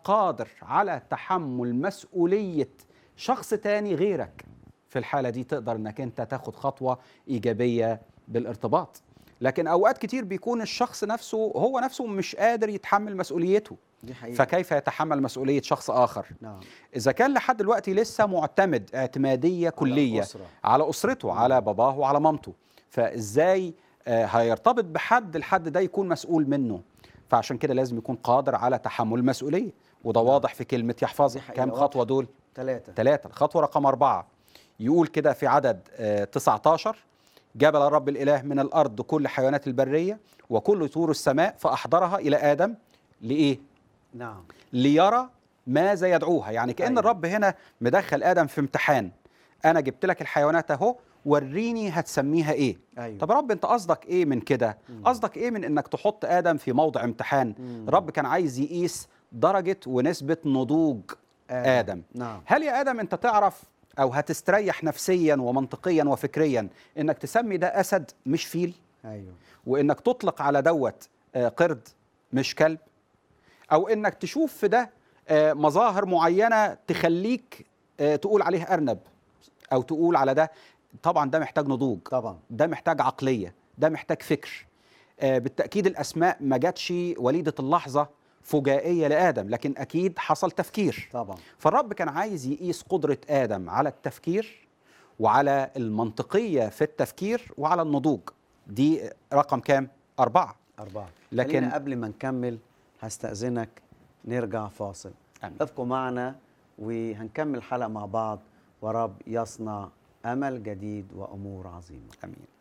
قادر على تحمل مسؤوليه شخص تاني غيرك في الحاله دي تقدر انك انت تاخد خطوه ايجابيه بالارتباط لكن اوقات كتير بيكون الشخص نفسه هو نفسه مش قادر يتحمل مسؤوليته دي حقيقة فكيف يتحمل مسؤوليه شخص اخر نعم اذا كان لحد دلوقتي لسه معتمد اعتماديه كليه الأسرة. على اسرته على باباه وعلى مامته فازاي آه، هيرتبط بحد الحد ده يكون مسؤول منه فعشان كده لازم يكون قادر على تحمل المسؤوليه وده واضح في كلمه يحفظها دي حقيقة كام واضحة. خطوه دول ثلاثة ثلاثة الخطوة رقم أربعة يقول كده في عدد آه، 19 جبل الرب الإله من الأرض كل حيوانات البرية وكل طيور السماء فأحضرها إلى آدم لإيه؟ نعم ليرى ماذا يدعوها يعني كأن أيوة. الرب هنا مدخل آدم في امتحان أنا جبت لك الحيوانات أهو وريني هتسميها إيه أيوة طب يا رب أنت قصدك إيه من كده مم. قصدك إيه من إنك تحط آدم في موضع امتحان مم. الرب كان عايز يقيس درجة ونسبة نضوج آدم. نعم هل يا ادم انت تعرف او هتستريح نفسيا ومنطقيا وفكريا انك تسمي ده اسد مش فيل أيوة وانك تطلق على دوت آه، قرد مش كلب او انك تشوف في ده آه، مظاهر معينه تخليك آه، تقول عليه ارنب او تقول على ده طبعا ده محتاج نضوج طبعا ده محتاج عقليه ده محتاج فكر آه، بالتاكيد الاسماء ما جاتش وليده اللحظه فجائيه لادم لكن اكيد حصل تفكير طبعا فالرب كان عايز يقيس قدرة آدم على التفكير وعلى المنطقية في التفكير وعلى النضوج دي رقم كام؟ أربعة أربعة لكن- لكن قبل ما نكمل هستأذنك نرجع فاصل آمين. ابقوا معنا وهنكمل حلقة مع بعض ورب يصنع أمل جديد وأمور عظيمة آمين